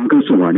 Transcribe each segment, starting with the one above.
ആകാശവാണി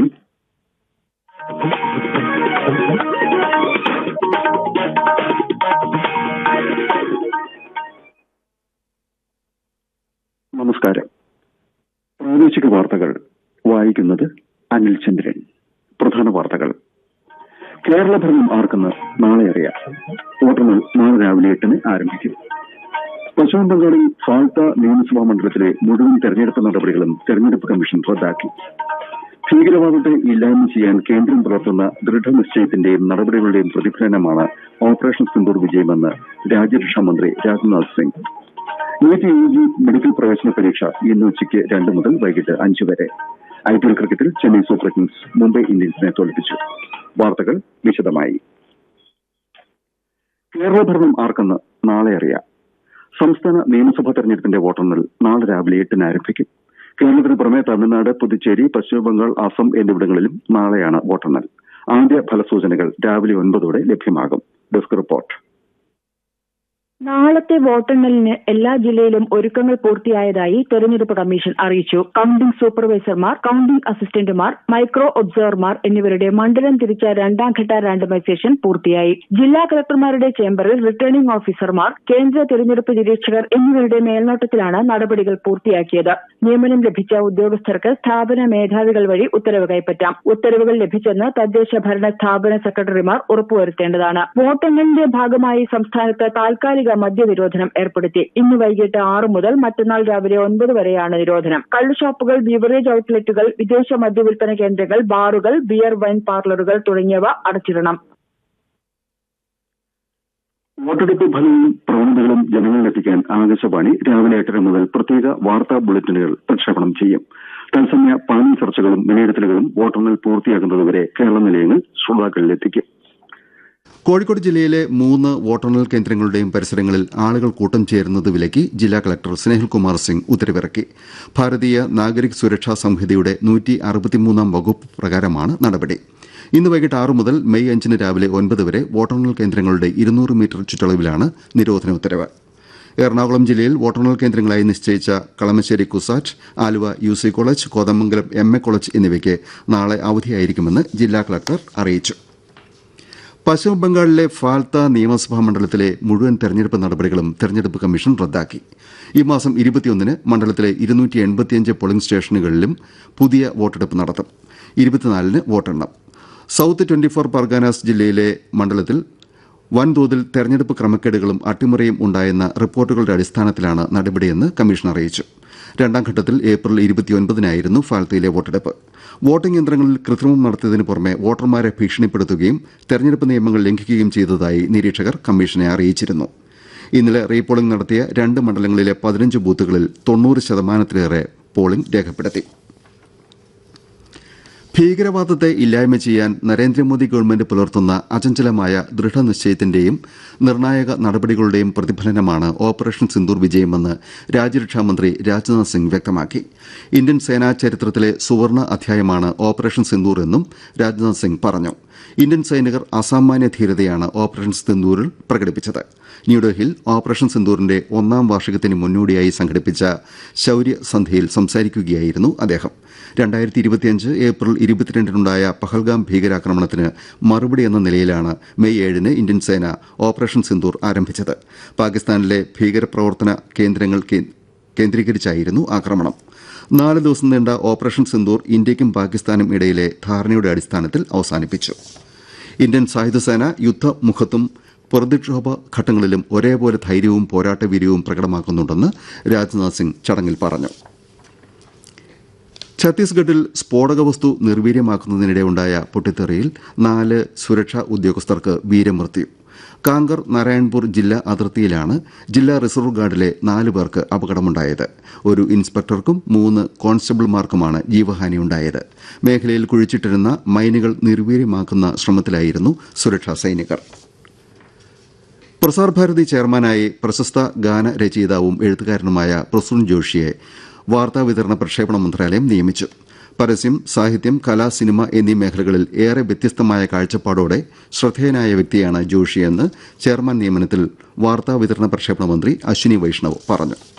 നമസ്കാരം പ്രാദേശിക വാർത്തകൾ വായിക്കുന്നത് അനിൽ ചന്ദ്രൻ പ്രധാന വാർത്തകൾ കേരള ഭരണം ആർക്കെന്ന് നാളെ അറിയാം വോട്ടെണ്ണൽ നാളെ രാവിലെ എട്ടിന് ആരംഭിക്കും പശ്ചിമ ബംഗാളിൽ ഫാൽത്ത നിയമസഭാ മണ്ഡലത്തിലെ മുഴുവൻ തെരഞ്ഞെടുപ്പ് നടപടികളും തെരഞ്ഞെടുപ്പ് കമ്മീഷൻ റദ്ദാക്കി ഭീകരവാദത്തെ ഇല്ലായ്മ ചെയ്യാൻ കേന്ദ്രം പുലർത്തുന്ന ദൃഢനിശ്ചയത്തിന്റെയും നടപടികളുടെയും പ്രതിഫലനമാണ് ഓപ്പറേഷൻ സിന്ദൂർ വിജയമെന്ന് രാജ്യരക്ഷാ മന്ത്രി Rajnath Singh NEET U G medical പ്രവേശന പരീക്ഷ ഇന്ന് ഉച്ചയ്ക്ക് രണ്ട് മുതൽ വൈകിട്ട് അഞ്ച് വരെ ഐ പി എൽ ക്രിക്കറ്റിൽ ചെന്നൈ സൂപ്പർ കിങ്സ് മുംബൈ ഇന്ത്യൻസിനെ തോൽപ്പിച്ചു വാർത്തകൾ വിശദമായി കേരള ഭരണം ആർക്കെന്ന് നാളെ അറിയാം സംസ്ഥാന നിയമസഭാ തെരഞ്ഞെടുപ്പിന്റെ വോട്ടെണ്ണൽ നാളെ രാവിലെ എട്ടിന് ആരംഭിക്കും കേരളത്തിന് പുറമെ തമിഴ്നാട് പുതുച്ചേരി പശ്ചിമബംഗാൾ അസം എന്നിവിടങ്ങളിലും നാളെയാണ് വോട്ടെണ്ണൽ ആദ്യ ഫലസൂചനകൾ രാവിലെ ഒൻപതോടെ ലഭ്യമാകും ഡെസ്ക് റിപ്പോർട്ട് നാളത്തെ വോട്ടെണ്ണലിന് എല്ലാ ജില്ലയിലും ഒരുക്കങ്ങൾ പൂർത്തിയായതായി തെരഞ്ഞെടുപ്പ് കമ്മീഷൻ അറിയിച്ചു കൌണ്ടിംഗ് സൂപ്പർവൈസർമാർ കൌണ്ടിംഗ് അസിസ്റ്റന്റുമാർ മൈക്രോ ഒബ്സർവർമാർ എന്നിവരുടെ മണ്ഡലം തിരിച്ച രണ്ടാം ഘട്ട റാൻഡമൈസേഷൻ പൂർത്തിയായി ജില്ലാ കളക്ടർമാരുടെ ചേംബറിൽ റിട്ടേണിംഗ് ഓഫീസർമാർ കേന്ദ്ര തെരഞ്ഞെടുപ്പ് നിരീക്ഷകർ എന്നിവരുടെ മേൽനോട്ടത്തിലാണ് നടപടികൾ പൂർത്തിയാക്കിയത് നിയമനം ലഭിച്ച ഉദ്യോഗസ്ഥർക്ക് സ്ഥാപന മേധാവികൾ വഴി ഉത്തരവ് കൈപ്പറ്റാം ഉത്തരവുകൾ ലഭിച്ചെന്ന് തദ്ദേശ ഭരണ സ്ഥാപന സെക്രട്ടറിമാർ ഉറപ്പുവരുത്തേണ്ടതാണ് വോട്ടെണ്ണലിന്റെ ഭാഗമായി സംസ്ഥാനത്ത് താൽക്കാലിക മദ്യനിരോധനം ഏർപ്പെടുത്തി ഇന്ന് വൈകിട്ട് ആറ് മുതൽ മറ്റന്നാൾ രാവിലെ ഒൻപത് വരെയാണ് നിരോധനം കള്ളുഷാപ്പുകൾ ബിവറേജ് ഔട്ട്ലെറ്റുകൾ വിദേശ മദ്യവിൽപ്പന കേന്ദ്രങ്ങൾ ബാറുകൾ ബിയർ വൈൻ പാർലറുകൾ തുടങ്ങിയവ അടച്ചിടണം വോട്ടെടുപ്പ് ഫലവും പ്രവണതകളും ജനങ്ങളിലെത്തിക്കാൻ ആകാശവാണി രാവിലെ എട്ടര മുതൽ പ്രത്യേക വാർത്താ ബുള്ളറ്റിനുകൾ പ്രക്ഷേപണം ചെയ്യും തത്സമയ പാനൽ ചർച്ചകളും വിലയിരുത്തലുകളും വോട്ടെണ്ണൽ പൂർത്തിയാകുന്നതുവരെ കേരള നിലയങ്ങൾ ശ്രോതാക്കളിലെത്തിക്കും കോഴിക്കോട് ജില്ലയിലെ മൂന്ന് വോട്ടെണ്ണൽ കേന്ദ്രങ്ങളുടെയും പരിസരങ്ങളിൽ ആളുകൾ കൂട്ടം ചേരുന്നത് വിലക്കി ജില്ലാ കളക്ടർ സ്നേഹിൽകുമാർ സിംഗ് ഉത്തരവിറക്കി ഭാരതീയ നാഗരിക് സുരക്ഷാ സംഹിതയുടെ നൂറ്റി അറുപത്തിമൂന്നാം വകുപ്പ് പ്രകാരമാണ് നടപടി ഇന്ന് വൈകിട്ട് ആറ് മുതൽ മെയ് അഞ്ചിന് രാവിലെ ഒൻപത് വരെ വോട്ടെണ്ണൽ കേന്ദ്രങ്ങളുടെ ഇരുന്നൂറ് മീറ്റർ ചുറ്റളവിലാണ് നിരോധന ഉത്തരവ് എറണാകുളം ജില്ലയിൽ വോട്ടെണ്ണൽ കേന്ദ്രങ്ങളായി നിശ്ചയിച്ച Kalamassery CUSAT Aluva U C college Kothamangalam M A college എന്നിവയ്ക്ക് നാളെ അവധിയായിരിക്കുമെന്ന് ജില്ലാ കളക്ടർ അറിയിച്ചു പശ്ചിമബംഗാളിലെ ഫാൽത്ത നിയമസഭാ മണ്ഡലത്തിലെ മുഴുവൻ തെരഞ്ഞെടുപ്പ് നടപടികളും തെരഞ്ഞെടുപ്പ് കമ്മീഷൻ റദ്ദാക്കി ഈ മാസം ഇരുപത്തിയൊന്നിന് മണ്ഡലത്തിലെ ഇരുന്നൂറ്റി എൺപത്തിയഞ്ച് പോളിംഗ് സ്റ്റേഷനുകളിലും പുതിയ വോട്ടെടുപ്പ് നടത്തും ഇരുപത്തിനാലിന് വോട്ടെണ്ണം സൌത്ത് ട്വന്റി ഫോർ പർഗാനാസ് ജില്ലയിലെ മണ്ഡലത്തിൽ വൻതോതിൽ തെരഞ്ഞെടുപ്പ് ക്രമക്കേടുകളും അട്ടിമറിയും ഉണ്ടായെന്ന റിപ്പോർട്ടുകളുടെ അടിസ്ഥാനത്തിലാണ് നടപടിയെന്ന് കമ്മീഷൻ അറിയിച്ചു രണ്ടാം ഘട്ടത്തിൽ ഏപ്രിൽ ഇരുപത്തിയൊൻപതിനായിരുന്നു ഫാൽത്തയിലെ വോട്ടെടുപ്പ് വോട്ടിംഗ് യന്ത്രങ്ങളിൽ കൃത്രിമം നടത്തിയതിനു പുറമെ വോട്ടർമാരെ ഭീഷണിപ്പെടുത്തുകയും തെരഞ്ഞെടുപ്പ് നിയമങ്ങൾ ലംഘിക്കുകയും ചെയ്തതായി നിരീക്ഷകർ കമ്മീഷനെ അറിയിച്ചിരുന്നു ഇന്നലെ റീപോളിംഗ് നടത്തിയ രണ്ട് മണ്ഡലങ്ങളിലെ പതിനഞ്ച് ബൂത്തുകളിൽ തൊണ്ണൂറ് ശതമാനത്തിലേറെ പോളിംഗ് രേഖപ്പെടുത്തി ഭീകരവാദത്തെ ഇല്ലായ്മ ചെയ്യാൻ നരേന്ദ്രമോദി ഗവൺമെന്റ് പുലർത്തുന്ന അചഞ്ചലമായ ദൃഢനിശ്ചയത്തിന്റെയും നിർണായക നടപടികളുടെയും പ്രതിഫലനമാണ് ഓപ്പറേഷൻ സിന്ദൂർ വിജയമെന്ന് രാജ്യരക്ഷാമന്ത്രി രാജ്നാഥ് സിംഗ് വ്യക്തമാക്കി ഇന്ത്യൻ സേനാ ചരിത്രത്തിലെ സുവർണ അധ്യായമാണ് ഓപ്പറേഷൻ സിന്ദൂർ എന്നും രാജ്നാഥ് സിംഗ് പറഞ്ഞു ഇന്ത്യൻ സൈനികർ അസാമാന്യ ധീരതയാണ് ഓപ്പറേഷൻ സിന്ദൂരിൽ പ്രകടിപ്പിച്ചത് ന്യൂഡൽഹിയിൽ ഓപ്പറേഷൻ സിന്ദൂറിന്റെ ഒന്നാം വാർഷികത്തിന് മുന്നോടിയായി സംഘടിപ്പിച്ച ശൌര്യ സന്ധ്യയിൽ സംസാരിക്കുകയായിരുന്നു അദ്ദേഹം രണ്ടായിരത്തി ഇരുപത്തിയഞ്ച് ഏപ്രിൽ ഇരുപത്തിരണ്ടിനുണ്ടായ പഹൽഗാം ഭീകരാക്രമണത്തിന് മറുപടി എന്ന നിലയിലാണ് മെയ് ഏഴിന് ഇന്ത്യൻ സേന ഓപ്പറേഷൻ സിന്ദൂർ ആരംഭിച്ചത് പാകിസ്ഥാനിലെ ഭീകരപ്രവർത്തന കേന്ദ്രങ്ങൾ കേന്ദ്രീകരിച്ചായിരുന്നു ആക്രമണം നാല് ദിവസം നീണ്ട ഓപ്പറേഷൻ സിന്ദൂർ ഇന്ത്യയ്ക്കും പാകിസ്ഥാനും ഇടയിലെ ധാരണയുടെ അടിസ്ഥാനത്തിൽ അവസാനിപ്പിച്ചു ഇന്ത്യൻ സായുധസേന യുദ്ധമുഖത്തും പ്രതിക്ഷോഭ ഘട്ടങ്ങളിലും ഒരേപോലെ ധൈര്യവും പോരാട്ടവീര്യവും പ്രകടമാക്കുന്നുണ്ടെന്ന് രാജ്നാഥ് സിംഗ് ചടങ്ങിൽ പറഞ്ഞു ഛത്തീസ്ഗഡിൽ സ്ഫോടക വസ്തു നിർവീര്യമാക്കുന്നതിനിടെ ഉണ്ടായ പൊട്ടിത്തെറിയിൽ നാല് സുരക്ഷാ ഉദ്യോഗസ്ഥർക്ക് വീരമൃത്യു കാങ്കർ നാരായൺപൂർ ജില്ലാ അതിർത്തിയിലാണ് ജില്ലാ റിസർവ് ഗാർഡിലെ നാല് പേർക്ക് അപകടമുണ്ടായത് ഒരു ഇൻസ്പെക്ടർക്കും മൂന്ന് കോൺസ്റ്റബിൾമാർക്കുമാണ് ജീവഹാനിയുണ്ടായത് മേഖലയിൽ കുഴിച്ചിട്ടിരുന്ന മൈനുകൾ നിർവീര്യമാക്കുന്ന ശ്രമത്തിലായിരുന്നു സുരക്ഷാ സൈനികർ പ്രസാർ ഭാരതി ചെയർമാനായി പ്രശസ്ത ഗാന രചയിതാവും എഴുത്തുകാരനുമായ പ്രസൂൺ ജോഷിയെ വാർത്താവിതരണ പ്രക്ഷേപണ മന്ത്രാലയം നിയമിച്ചു പരസ്യം സാഹിത്യം കല സിനിമ എന്നീ മേഖലകളിൽ ഏറെ വ്യത്യസ്തമായ കാഴ്ചപ്പാടോടെ ശ്രദ്ധേയനായ വ്യക്തിയാണ് ജോഷിയെന്ന് ചെയർമാൻ നിയമനത്തിൽ വാർത്താവിതരണ പ്രക്ഷേപണ മന്ത്രി അശ്വിനി വൈഷ്ണവ് പറഞ്ഞു